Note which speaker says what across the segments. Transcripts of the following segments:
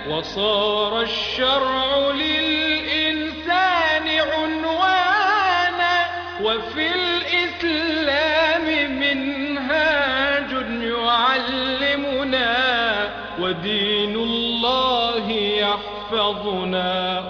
Speaker 1: وصار الشرع للإنسان عنوانا وفي الإسلام منهاج يعلمنا ودين الله يحفظنا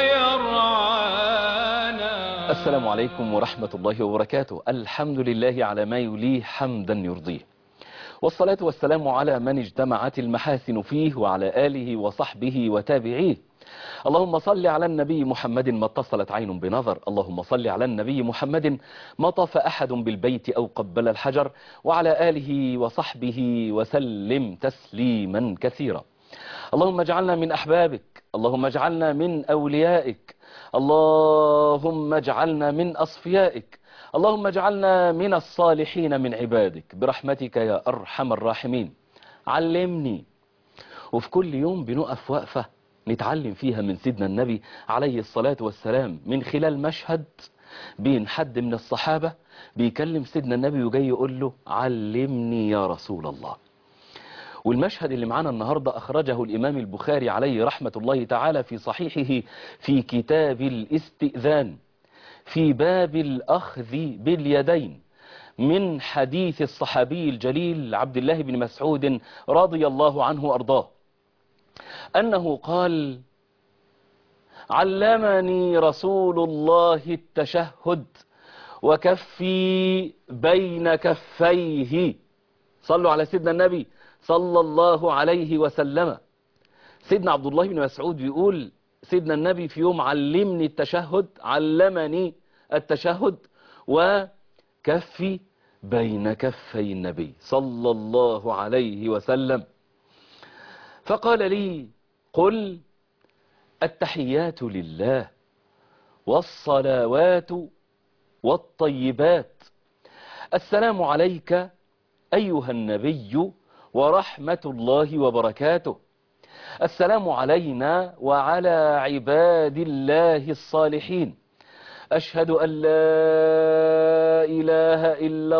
Speaker 1: ويرعانا
Speaker 2: السلام عليكم ورحمة الله وبركاته الحمد لله على ما يليه حمدا يرضيه والصلاة والسلام على من اجتمعت المحاسن فيه وعلى آله وصحبه وتابعيه اللهم صل على النبي محمد ما اتصلت عين بنظر اللهم صل على النبي محمد ما طاف أحد بالبيت أو قبل الحجر وعلى آله وصحبه وسلم تسليما كثيرا اللهم اجعلنا من أحبابك اللهم اجعلنا من أوليائك اللهم اجعلنا من أصفيائك اللهم اجعلنا من الصالحين من عبادك برحمتك يا أرحم الراحمين علمني وفي كل يوم بنقف وقفة نتعلم فيها من سيدنا النبي عليه الصلاة والسلام من خلال مشهد بين حد من الصحابة بيكلم سيدنا النبي وجاي يقول له علمني يا رسول الله والمشهد اللي معانا النهاردة أخرجه الإمام البخاري عليه رحمة الله تعالى في صحيحه في كتاب الاستئذان في باب الأخذ باليدين من حديث الصحابي الجليل عبد الله بن مسعود رضي الله عنه وأرضاه أنه قال علمني رسول الله التشهد وكفي بين كفيه صلوا على سيدنا النبي صلى الله عليه وسلم سيدنا عبد الله بن مسعود بيقول سيدنا النبي في يوم علمني التشهد علمني التشهد وكفي بين كفي النبي صلى الله عليه وسلم فقال لي قل التحيات لله والصلوات والطيبات السلام عليك أيها النبي ورحمة الله وبركاته السلام علينا وعلى عباد الله الصالحين أشهد أن لا إله إلا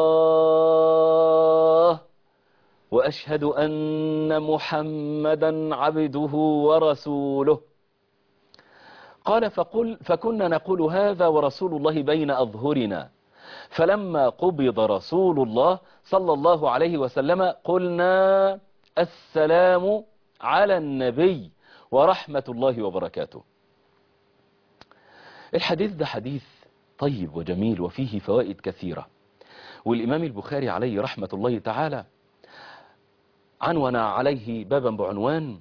Speaker 2: الله وأشهد أن محمدا عبده ورسوله قال فقل فكنا نقول هذا ورسول الله بين أظهرنا فلما قبض رسول الله صلى الله عليه وسلم قلنا السلام على النبي ورحمة الله وبركاته الحديث ده حديث طيب وجميل وفيه فوائد كثيرة والإمام البخاري عليه رحمة الله تعالى عنون عليه بابا بعنوان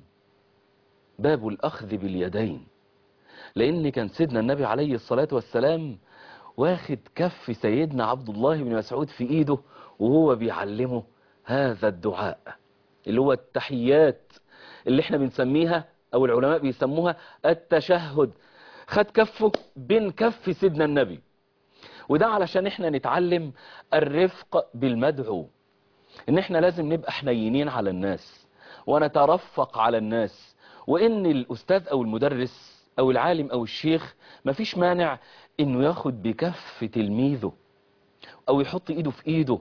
Speaker 2: باب الأخذ باليدين لأن كان سيدنا النبي عليه الصلاة والسلام واخد كف سيدنا عبد الله بن مسعود في ايده وهو بيعلمه هذا الدعاء اللي هو التحيات اللي احنا بنسميها او العلماء بيسموها التشهد خد كفه بين كف سيدنا النبي وده علشان احنا نتعلم الرفق بالمدعو ان احنا لازم نبقى حنينين على الناس ونترفق على الناس وان الاستاذ او المدرس او العالم او الشيخ مفيش مانع انه ياخد بكف تلميذه او يحط ايده في ايده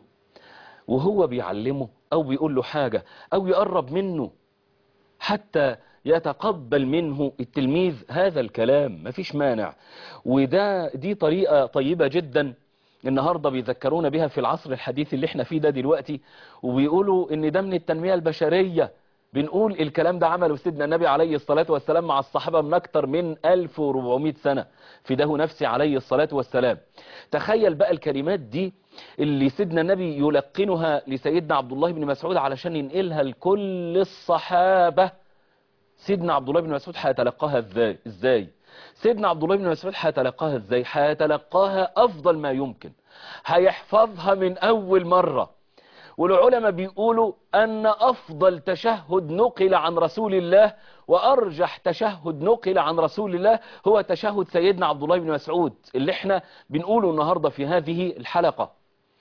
Speaker 2: وهو بيعلمه او بيقول له حاجة او يقرب منه حتى يتقبل منه التلميذ هذا الكلام مفيش مانع وده دي طريقة طيبة جدا النهاردة بيذكرونا بها في العصر الحديث اللي احنا فيه ده دلوقتي وبيقولوا ان ده من التنمية البشرية بنقول الكلام ده عمله سيدنا النبي عليه الصلاة والسلام مع الصحابة من أكتر من 1400 سنة فداه نفسي عليه الصلاة والسلام تخيل بقى الكلمات دي اللي سيدنا النبي يلقنها لسيدنا عبد الله بن مسعود علشان ينقلها لكل الصحابة سيدنا عبد الله بن مسعود هيتلقاها ازاي ازاي سيدنا عبد الله بن مسعود هيتلقاها ازاي هيتلقاها افضل ما يمكن هيحفظها من اول مرة والعلماء بيقولوا أن أفضل تشهد نقل عن رسول الله وأرجح تشهد نقل عن رسول الله هو تشهد سيدنا عبد الله بن مسعود اللي احنا بنقوله النهاردة في هذه الحلقة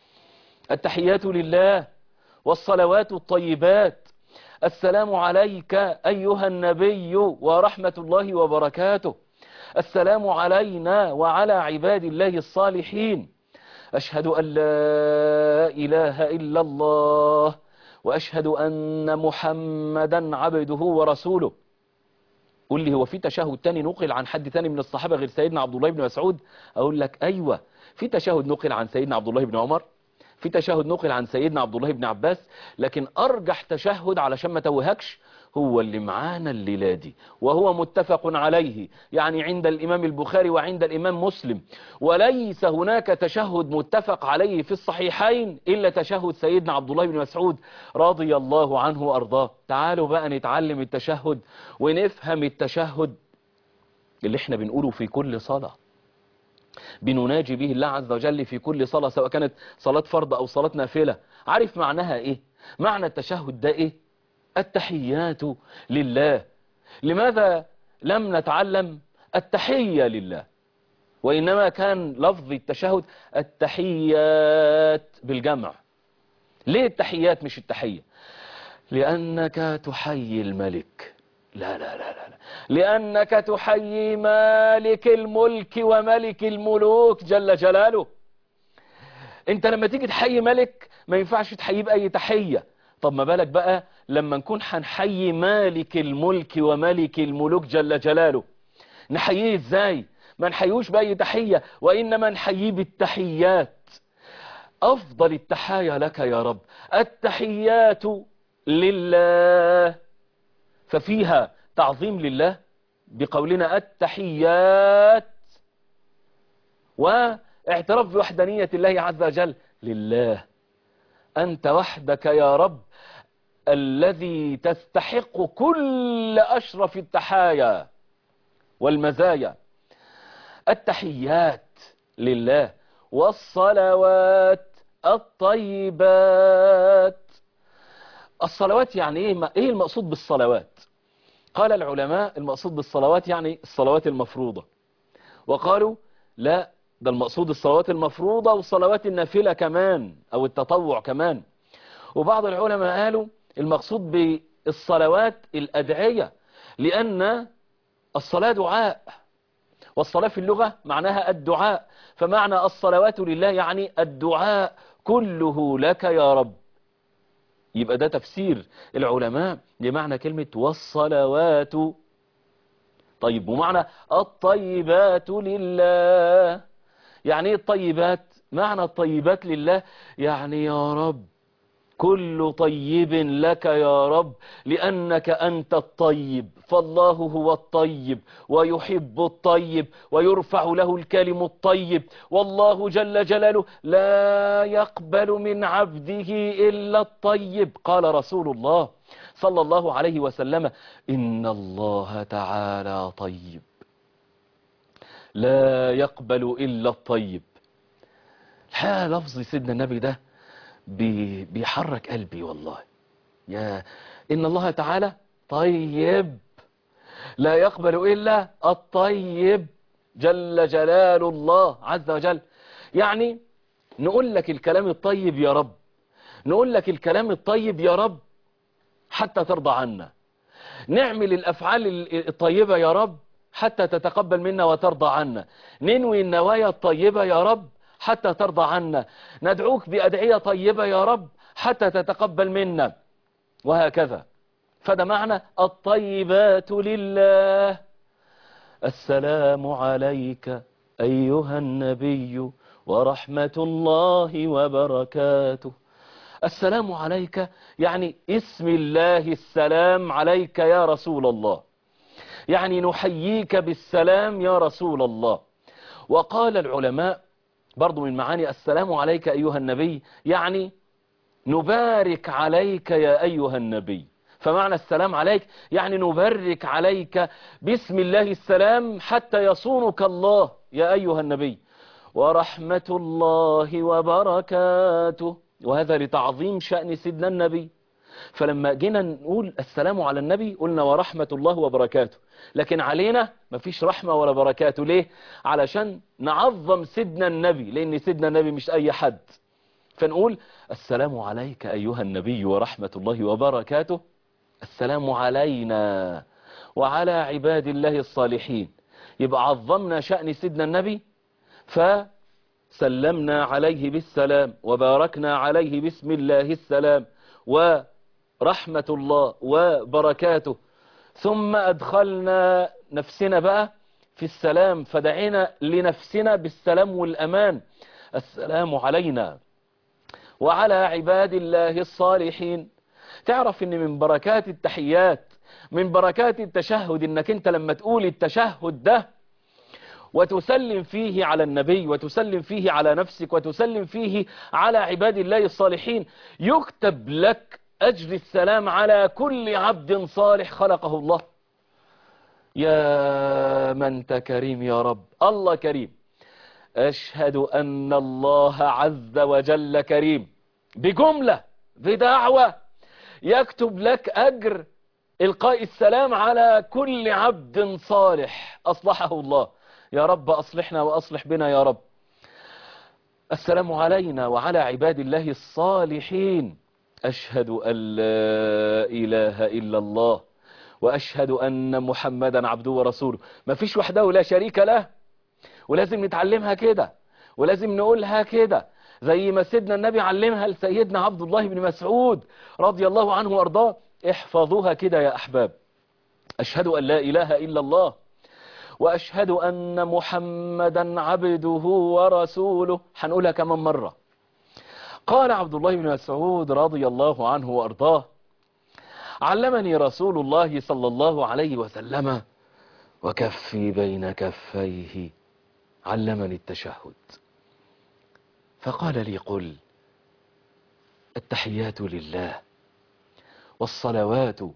Speaker 2: التحيات لله والصلوات الطيبات السلام عليك أيها النبي ورحمة الله وبركاته السلام علينا وعلى عباد الله الصالحين أشهد أن لا إله إلا الله وأشهد أن محمدا عبده ورسوله قول لي هو في تشهد تاني نقل عن حد تاني من الصحابة غير سيدنا عبد الله بن مسعود اقول لك ايوه في تشهد نقل عن سيدنا عبد الله بن عمر في تشهد نقل عن سيدنا عبد الله بن عباس لكن ارجح تشهد علشان ما توهكش هو اللي معانا الليلة دي وهو متفق عليه يعني عند الإمام البخاري وعند الإمام مسلم وليس هناك تشهد متفق عليه في الصحيحين إلا تشهد سيدنا عبد الله بن مسعود رضي الله عنه وأرضاه تعالوا بقى نتعلم التشهد ونفهم التشهد اللي احنا بنقوله في كل صلاة بنناجي به الله عز وجل في كل صلاة سواء كانت صلاة فرض أو صلاة نافلة عارف معناها إيه معنى التشهد ده إيه التحيات لله لماذا لم نتعلم التحية لله وإنما كان لفظ التشهد التحيات بالجمع ليه التحيات مش التحية لأنك تحيي الملك لا لا لا لا, لا. لأنك تحيي مالك الملك وملك الملوك جل جلاله انت لما تيجي تحيي ملك ما ينفعش تحييه بأي تحية طب ما بالك بقى لما نكون هنحيي مالك الملك وملك الملوك جل جلاله نحييه ازاي ما نحيوش بأي تحية وإنما نحييه بالتحيات أفضل التحايا لك يا رب التحيات لله ففيها تعظيم لله بقولنا التحيات واعتراف بوحدانية الله عز وجل لله أنت وحدك يا رب الذي تستحق كل أشرف التحايا والمزايا التحيات لله والصلوات الطيبات الصلوات يعني ايه ايه المقصود بالصلوات قال العلماء المقصود بالصلوات يعني الصلوات المفروضة وقالوا لا ده المقصود الصلوات المفروضة والصلوات النافلة كمان او التطوع كمان وبعض العلماء قالوا المقصود بالصلوات الأدعية لأن الصلاة دعاء والصلاة في اللغة معناها الدعاء فمعنى الصلوات لله يعني الدعاء كله لك يا رب يبقى ده تفسير العلماء لمعنى كلمة والصلوات طيب ومعنى الطيبات لله يعني ايه الطيبات معنى الطيبات لله يعني يا رب كل طيب لك يا رب لأنك أنت الطيب فالله هو الطيب ويحب الطيب ويرفع له الكلم الطيب والله جل جلاله لا يقبل من عبده إلا الطيب قال رسول الله صلى الله عليه وسلم إن الله تعالى طيب لا يقبل إلا الطيب الحقيقة لفظ سيدنا النبي ده بيحرك قلبي والله يا إن الله تعالى طيب لا يقبل إلا الطيب جل جلال الله عز وجل يعني نقول لك الكلام الطيب يا رب نقول لك الكلام الطيب يا رب حتى ترضى عنا نعمل الأفعال الطيبة يا رب حتى تتقبل منا وترضى عنا ننوي النوايا الطيبة يا رب حتى ترضى عنا ندعوك بأدعية طيبة يا رب حتى تتقبل منا وهكذا فده معنى الطيبات لله السلام عليك أيها النبي ورحمة الله وبركاته السلام عليك يعني اسم الله السلام عليك يا رسول الله يعني نحييك بالسلام يا رسول الله وقال العلماء برضو من معاني السلام عليك أيها النبي يعني نبارك عليك يا أيها النبي فمعنى السلام عليك يعني نبرك عليك بسم الله السلام حتى يصونك الله يا أيها النبي ورحمة الله وبركاته وهذا لتعظيم شأن سيدنا النبي فلما جينا نقول السلام على النبي قلنا ورحمة الله وبركاته لكن علينا مفيش رحمة ولا بركاته ليه علشان نعظم سيدنا النبي لأن سيدنا النبي مش أي حد فنقول السلام عليك أيها النبي ورحمة الله وبركاته السلام علينا وعلى عباد الله الصالحين يبقى عظمنا شأن سيدنا النبي فسلمنا عليه بالسلام وباركنا عليه بسم الله السلام ورحمة الله وبركاته ثم أدخلنا نفسنا بقى في السلام فدعينا لنفسنا بالسلام والأمان السلام علينا وعلى عباد الله الصالحين تعرف ان من بركات التحيات من بركات التشهد انك انت لما تقول التشهد ده وتسلم فيه على النبي وتسلم فيه على نفسك وتسلم فيه على عباد الله الصالحين يكتب لك أجر السلام على كل عبد صالح خلقه الله يا من انت كريم يا رب الله كريم أشهد أن الله عز وجل كريم بجملة بدعوة يكتب لك أجر إلقاء السلام على كل عبد صالح أصلحه الله يا رب أصلحنا وأصلح بنا يا رب السلام علينا وعلى عباد الله الصالحين أشهد أن لا إله إلا الله وأشهد أن محمدا عبده ورسوله ما فيش وحده لا شريك له ولازم نتعلمها كده ولازم نقولها كده زي ما سيدنا النبي علمها لسيدنا عبد الله بن مسعود رضي الله عنه وارضاه احفظوها كده يا أحباب أشهد أن لا إله إلا الله وأشهد أن محمدا عبده ورسوله هنقولها كمان مرة قال عبد الله بن مسعود رضي الله عنه وأرضاه علمني رسول الله صلى الله عليه وسلم وكفي بين كفيه علمني التشهد فقال لي قل التحيات لله والصلوات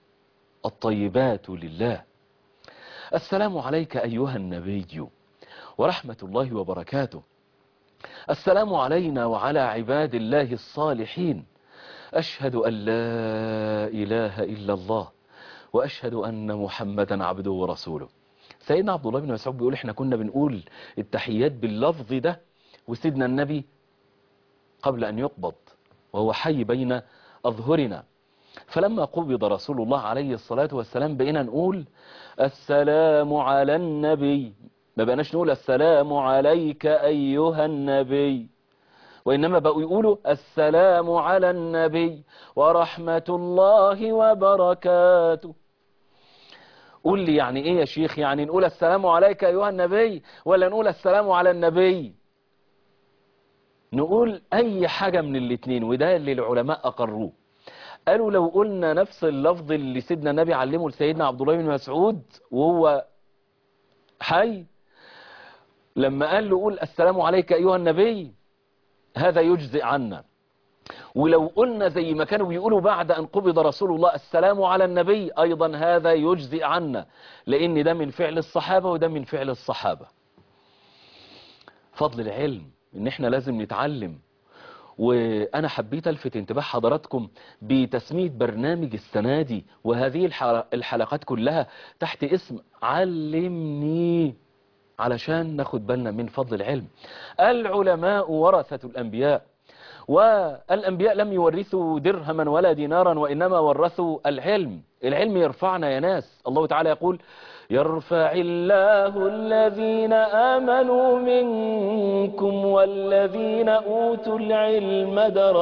Speaker 2: الطيبات لله السلام عليك أيها النبي ورحمة الله وبركاته السلام علينا وعلى عباد الله الصالحين أشهد أن لا إله إلا الله وأشهد أن محمدا عبده ورسوله سيدنا عبد الله بن مسعود بيقول احنا كنا بنقول التحيات باللفظ ده وسيدنا النبي قبل أن يقبض وهو حي بين أظهرنا فلما قبض رسول الله عليه الصلاة والسلام بقينا نقول السلام على النبي ما بقناش نقول السلام عليك أيها النبي وإنما بقوا يقولوا السلام على النبي ورحمة الله وبركاته قول لي يعني ايه يا شيخ يعني نقول السلام عليك أيها النبي ولا نقول السلام على النبي نقول أي حاجة من الاتنين وده اللي العلماء أقروه قالوا لو قلنا نفس اللفظ اللي سيدنا النبي علمه لسيدنا عبد الله بن مسعود وهو حي لما قال له قول السلام عليك أيها النبي هذا يجزئ عنا ولو قلنا زي ما كانوا بيقولوا بعد أن قبض رسول الله السلام على النبي أيضا هذا يجزئ عنا لأن ده من فعل الصحابة وده من فعل الصحابة فضل العلم ان احنا لازم نتعلم وانا حبيت الفت انتباه حضراتكم بتسمية برنامج السنة دي وهذه الحلقات كلها تحت اسم علمني علشان ناخد بالنا من فضل العلم العلماء ورثة الأنبياء والأنبياء لم يورثوا درهما ولا دينارا وإنما ورثوا العلم العلم يرفعنا يا ناس الله تعالى يقول يرفع الله الذين آمنوا منكم والذين أوتوا العلم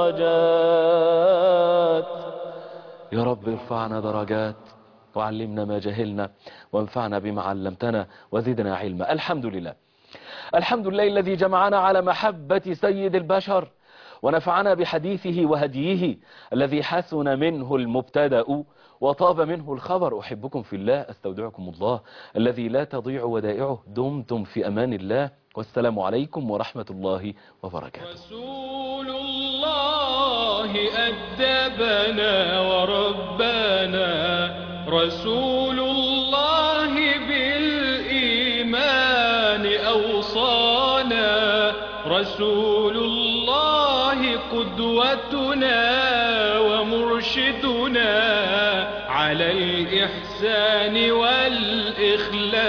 Speaker 2: درجات يا رب ارفعنا درجات وعلمنا ما جهلنا وانفعنا بما علمتنا وزدنا علما الحمد لله الحمد لله الذي جمعنا على محبة سيد البشر ونفعنا بحديثه وهديه الذي حسن منه المبتدأ وطاب منه الخبر أحبكم في الله أستودعكم الله الذي لا تضيع ودائعه دمتم في أمان الله والسلام عليكم ورحمة الله وبركاته
Speaker 1: رسول الله أدبنا وربنا رسول الله بالإيمان أوصانا رسول الله قدوتنا ومرشدنا على الإحسان وال